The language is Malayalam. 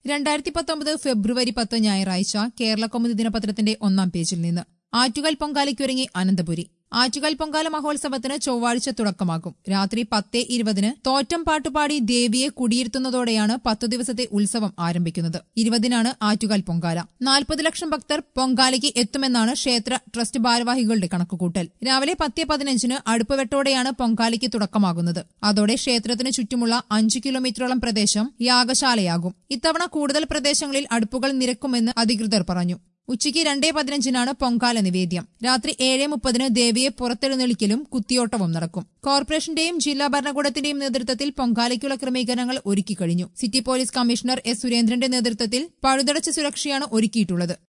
രണ്ടായിരത്തി പത്തൊമ്പത് ഫെബ്രുവരി പത്ത് ഞായറാഴ്ച കേരള കൗമുദി ദിനപത്രത്തിന്റെ ഒന്നാം പേജിൽ നിന്ന് ആറ്റുകാൽ പൊങ്കാലയ്ക്കൊരുങ്ങി അനന്തപുരി ആറ്റുകാൽ പൊങ്കാല മഹോത്സവത്തിന് ചൊവ്വാഴ്ച തുടക്കമാകും രാത്രി പത്ത് ഇരുപതിന് തോറ്റം പാട്ടുപാടി ദേവിയെ കുടിയിരുത്തുന്നതോടെയാണ് പത്തു ദിവസത്തെ ഉത്സവം ആരംഭിക്കുന്നത് ഇരുപതിനാണ് ആറ്റുകാൽ പൊങ്കാല നാൽപ്പത് ലക്ഷം ഭക്തർ പൊങ്കാലയ്ക്ക് എത്തുമെന്നാണ് ക്ഷേത്ര ട്രസ്റ്റ് ഭാരവാഹികളുടെ കണക്കുകൂട്ടൽ രാവിലെ പത്ത് പതിനഞ്ചിന് അടുപ്പുവെട്ടോടെയാണ് പൊങ്കാലയ്ക്ക് തുടക്കമാകുന്നത് അതോടെ ക്ഷേത്രത്തിന് ചുറ്റുമുള്ള അഞ്ചു കിലോമീറ്ററോളം പ്രദേശം യാഗശാലയാകും ഇത്തവണ കൂടുതൽ പ്രദേശങ്ങളിൽ അടുപ്പുകൾ നിരക്കുമെന്ന് അധികൃതർ പറഞ്ഞു ഉച്ചയ്ക്ക് രണ്ടേ പതിനഞ്ചിനാണ് പൊങ്കാല നിവേദ്യം രാത്രി ഏഴ് മുപ്പതിന് ദേവിയെ പുറത്തെഴുന്നള്ളിക്കലും കുത്തിയോട്ടവും നടക്കും കോർപ്പറേഷന്റെയും ജില്ലാ ഭരണകൂടത്തിന്റെയും നേതൃത്വത്തിൽ പൊങ്കാലയ്ക്കുള്ള ക്രമീകരണങ്ങൾ ഒരുക്കിക്കഴിഞ്ഞു സിറ്റി പോലീസ് കമ്മീഷണർ എസ് സുരേന്ദ്രന്റെ നേതൃത്വത്തിൽ പഴുതടച്ച സുരക്ഷയാണ് ഒരുക്കിയിട്ടുള്ളത്